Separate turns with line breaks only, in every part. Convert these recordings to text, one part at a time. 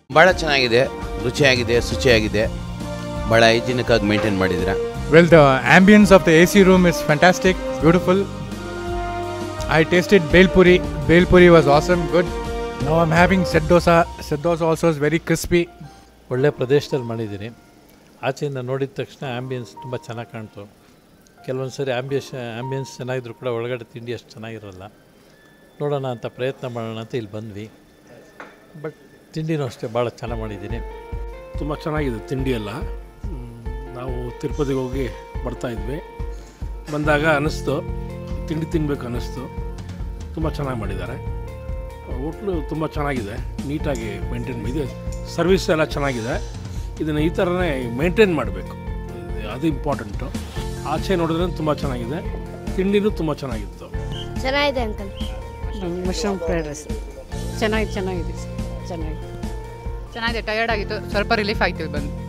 ಭಾಳ ಚೆನ್ನಾಗಿದೆ ರುಚಿಯಾಗಿದೆ ಶುಚಿಯಾಗಿದೆ ಭಾಳ ಹೈಜಿನಿಕ್ ಆಗಿ ಮೇಂಟೈನ್ ಮಾಡಿದ್ದೀರಾ
Well, the ambience of the AC room is fantastic, beautiful. I tasted Bel Puri. Bel Puri was awesome, good. Now I'm having set dosa. Set dosa also is very crispy.
ಒಳ್ಳೆ ಪ್ರದೇಶದಲ್ಲಿ ಮಾಡಿದ್ದೀನಿ ಆಚೆಯಿಂದ ನೋಡಿದ ತಕ್ಷಣ ambience ತುಂಬ ಚೆನ್ನಾಗಿ ಕಾಣ್ತು ಕೆಲವೊಂದು ಸರಿ ಆ್ಯಂಬಿಯಸ್ ambience ಚೆನ್ನಾಗಿದ್ರು ಕೂಡ ಒಳಗಡೆ ತಿಂಡಿ ಅಷ್ಟು ಚೆನ್ನಾಗಿರಲ್ಲ ನೋಡೋಣ ಅಂತ ಪ್ರಯತ್ನ ಮಾಡೋಣ ಅಂತ ಇಲ್ಲಿ ಬಂದ್ವಿ ಬಟ್ ತಿಂಡಿನೂ ಅಷ್ಟೇ ಭಾಳ ಚೆನ್ನಾಗಿ ಮಾಡಿದ್ದೀನಿ
ತುಂಬ ಚೆನ್ನಾಗಿದೆ ತಿಂಡಿ ಎಲ್ಲ ಮ್, ನಾವು ತಿರುಪತಿಗೆ ಹೋಗಿ ಬರ್ತಾಯಿದ್ವಿ ಬಂದಾಗ ಅನ್ನಿಸ್ತು ತಿಂಡಿ ತಿನ್ನಬೇಕು ಅನ್ನಿಸ್ತು ತುಂಬ ಚೆನ್ನಾಗಿ ಮಾಡಿದ್ದಾರೆ ಹೋಟ್ಲು ತುಂಬ ಚೆನ್ನಾಗಿದೆ ನೀಟಾಗಿ ಮೇಂಟೈನ್ ಇದೆ ಸರ್ವಿಸ್ ಎಲ್ಲ ಚೆನ್ನಾಗಿದೆ ಇದನ್ನು ಈ ಥರನೇ ಮೇಂಟೈನ್ ಮಾಡಬೇಕು ಅದು ಇಂಪಾರ್ಟೆಂಟು ಆಚೆ ನೋಡಿದ್ರೆ ತುಂಬ ಚೆನ್ನಾಗಿದೆ ತಿಂಡಿನೂ ತುಂಬ ಚೆನ್ನಾಗಿತ್ತು
ಚೆನ್ನಾಗಿದೆ ಅಂಕಲ್
ಮಶ್ರೂಮ್ ಫ್ರೈಡ್ ರೈಸ್ ಚೆನ್ನಾಗಿ ಚೆನ್ನಾಗಿದೆ ಚೆನ್ನಾಗಿ
ಚೆನ್ನಾಗಿದೆ ಟಯರ್ಡ್ ಆಗಿತ್ತು ಸ್ವಲ್ಪ ರಿಲೀಫ್ ಆಯ್ತು ಇಲ್ಲಿ ಬಂದು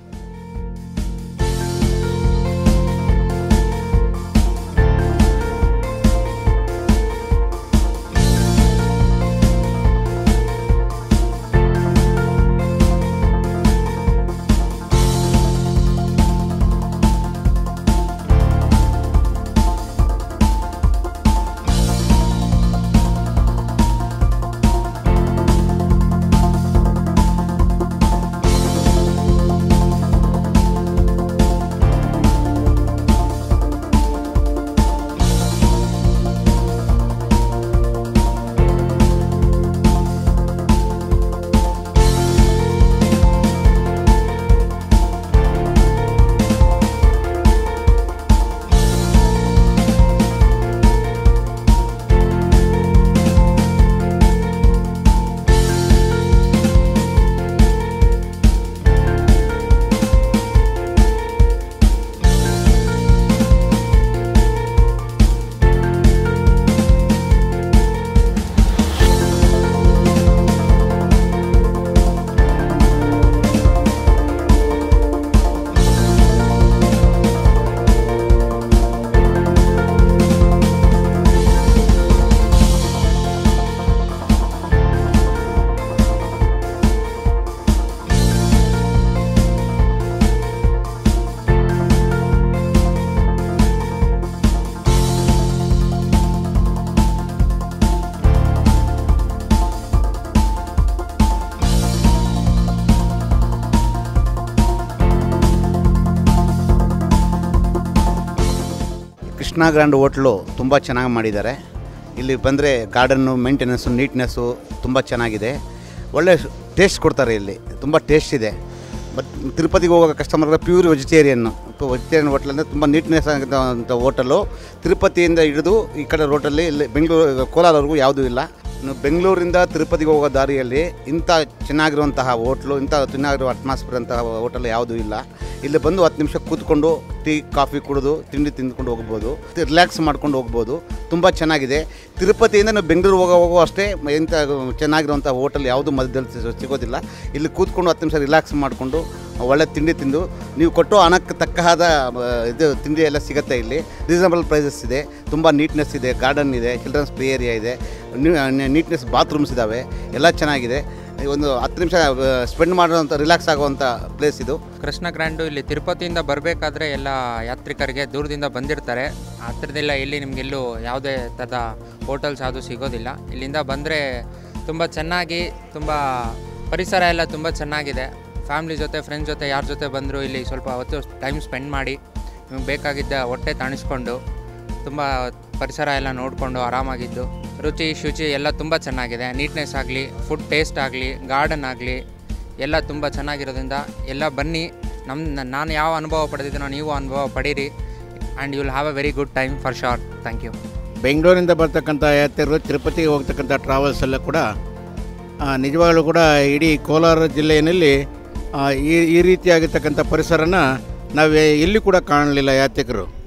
ಕೃಷ್ಣ ಗ್ರ್ಯಾಂಡ್ ಹೋಟ್ಲು ತುಂಬ ಚೆನ್ನಾಗಿ ಮಾಡಿದ್ದಾರೆ ಇಲ್ಲಿ ಬಂದರೆ ಗಾರ್ಡನ್ನು ಮೇಂಟೆನೆನ್ಸು ನೀಟ್ನೆಸ್ಸು ತುಂಬ ಚೆನ್ನಾಗಿದೆ ಒಳ್ಳೆ ಟೇಸ್ಟ್ ಕೊಡ್ತಾರೆ ಇಲ್ಲಿ ತುಂಬ ಟೇಸ್ಟ್ ಇದೆ ಬಟ್ ತಿರುಪತಿಗೆ ಹೋಗೋ ಕಸ್ಟಮರ್ಗೆ ಪ್ಯೂರ್ ವೆಜಿಟೇರಿಯನ್ನು ವೆಜಿಟೇರಿಯನ್ ಹೋಟ್ಲ್ ಅಂದರೆ ತುಂಬ ನೀಟ್ನೆಸ್ ಆಗಿರುವಂಥ ಹೋಟೆಲು ತಿರುಪತಿಯಿಂದ ಹಿಡಿದು ಈ ಕಡೆ ರೋಟಲ್ಲಿ ಇಲ್ಲಿ ಬೆಂಗಳೂರು ಕೋಲಾರವರೆಗೂ ಯಾವುದೂ ಇಲ್ಲ ಇನ್ನು ಬೆಂಗಳೂರಿಂದ ತಿರುಪತಿಗೆ ಹೋಗೋ ದಾರಿಯಲ್ಲಿ ಇಂಥ ಚೆನ್ನಾಗಿರುವಂತಹ ಹೋಟ್ಲು ಇಂಥ ಚೆನ್ನಾಗಿರೋ ಅಟ್ಮಾಸ್ಫಿಯರ್ ಅಂತಹ ಹೋಟೆಲ್ ಯಾವುದೂ ಇಲ್ಲ ಇಲ್ಲಿ ಬಂದು ಹತ್ತು ನಿಮಿಷ ಕೂತ್ಕೊಂಡು ಟೀ ಕಾಫಿ ಕುಡಿದು ತಿಂಡಿ ತಿಂದ್ಕೊಂಡು ಹೋಗ್ಬೋದು ರಿಲ್ಯಾಕ್ಸ್ ಮಾಡ್ಕೊಂಡು ಹೋಗ್ಬೋದು ತುಂಬ ಚೆನ್ನಾಗಿದೆ ತಿರುಪತಿಯಿಂದ ನಾವು ಬೆಂಗಳೂರು ಹೋಗೋ ಹೋಗೋ ಅಷ್ಟೇ ಇಂಥ ಚೆನ್ನಾಗಿರುವಂಥ ಹೋಟೆಲ್ ಯಾವುದು ಮಧ್ಯದಲ್ಲಿ ಸಿ- ಸಿಗೋದಿಲ್ಲ ಇಲ್ಲಿ ಕೂತ್ಕೊಂಡು ಹತ್ತು ನಿಮಿಷ ರಿಲ್ಯಾಕ್ಸ್ ಮಾಡಿಕೊಂಡು ಒಳ್ಳೆ ತಿಂಡಿ ತಿಂದು ನೀವು ಕೊಟ್ಟೋ ಹಣಕ್ಕೆ ತಕ್ಕವಾದ ಆ, ಇದು ತಿಂಡಿ ಎಲ್ಲ ಸಿಗುತ್ತೆ ಇಲ್ಲಿ ರೀಸನಬಲ್ ಪ್ರೈಸಸ್ ಇದೆ ತುಂಬ ನೀಟ್ನೆಸ್ ಇದೆ ಗಾರ್ಡನ್ ಇದೆ ಚಿಲ್ಡ್ರನ್ಸ್ ಪ್ಲೇ ಏರಿಯಾ ಇದೆ ನೀಟ್ನೆಸ್ ಬಾತ್ರೂಮ್ಸ್ ಇದ್ದಾವೆ ಎಲ್ಲ ಚೆನ್ನಾಗಿದೆ ಒಂದು ಹತ್ತು ನಿಮಿಷ ಸ್ಪೆಂಡ್ ಮಾಡೋಂಥ ರಿಲ್ಯಾಕ್ಸ್ ಆಗುವಂಥ ಪ್ಲೇಸ್ ಇದು
ಕೃಷ್ಣ ಗ್ರ್ಯಾಂಡು ಇಲ್ಲಿ ತಿರುಪತಿಯಿಂದ ಬರಬೇಕಾದ್ರೆ ಎಲ್ಲ ಯಾತ್ರಿಕರಿಗೆ ದೂರದಿಂದ ಬಂದಿರ್ತಾರೆ ಹತ್ರದಿಲ್ಲ ಇಲ್ಲಿ ನಿಮಗೆಲ್ಲೂ ಯಾವುದೇ ಥರದ ಹೋಟೆಲ್ಸ್ ಯಾವುದು ಸಿಗೋದಿಲ್ಲ ಇಲ್ಲಿಂದ ಬಂದರೆ ತುಂಬ ಚೆನ್ನಾಗಿ ತುಂಬ ಪರಿಸರ ಎಲ್ಲ ತುಂಬ ಚೆನ್ನಾಗಿದೆ ಫ್ಯಾಮ್ಲಿ ಜೊತೆ ಫ್ರೆಂಡ್ಸ್ ಜೊತೆ ಯಾರ ಜೊತೆ ಬಂದರೂ ಇಲ್ಲಿ ಸ್ವಲ್ಪ ಹೊತ್ತು ಟೈಮ್ ಸ್ಪೆಂಡ್ ಮಾಡಿ ನಿಮಗೆ ಬೇಕಾಗಿದ್ದ ಹೊಟ್ಟೆ ತಾಣಿಸ್ಕೊಂಡು ತುಂಬ ಪರಿಸರ ಎಲ್ಲ ನೋಡಿಕೊಂಡು ಆರಾಮಾಗಿದ್ದು ರುಚಿ ಶುಚಿ ಎಲ್ಲ ತುಂಬ ಚೆನ್ನಾಗಿದೆ ನೀಟ್ನೆಸ್ ಆಗಲಿ ಫುಡ್ ಟೇಸ್ಟ್ ಆಗಲಿ ಗಾರ್ಡನ್ ಆಗಲಿ ಎಲ್ಲ ತುಂಬ ಚೆನ್ನಾಗಿರೋದ್ರಿಂದ ಎಲ್ಲ ಬನ್ನಿ ನಮ್ಮ ನಾನು ಯಾವ ಅನುಭವ ಪಡೆದಿದ್ದೀನೋ ನೀವು ಅನುಭವ ಪಡೀರಿ and you will have a very good time for short thank you
ಬೆಂಗಳೂರಿಂದ ಬರ್ತಕ್ಕಂಥ ಯಾತ್ರಿಗಳು ತಿರುಪತಿಗೆ ಹೋಗ್ತಕ್ಕಂಥ ಟ್ರಾವೆಲ್ಸ್ ಎಲ್ಲ ಕೂಡ ಆ, ನಿಜವಾಗ್ಲೂ ಕೂಡ ಇಡೀ ಕೋಲಾರ ಜಿಲ್ಲೆಯಲ್ಲಿ ಆ, ಈ ಈ ರೀತಿಯಾಗಿರ್ತಕ್ಕಂಥ ಪರಿಸರನ ನಾವು ಎಲ್ಲಿ ಕೂಡ ಕಾಣಲಿಲ್ಲ ಯಾತ್ರಿಕರು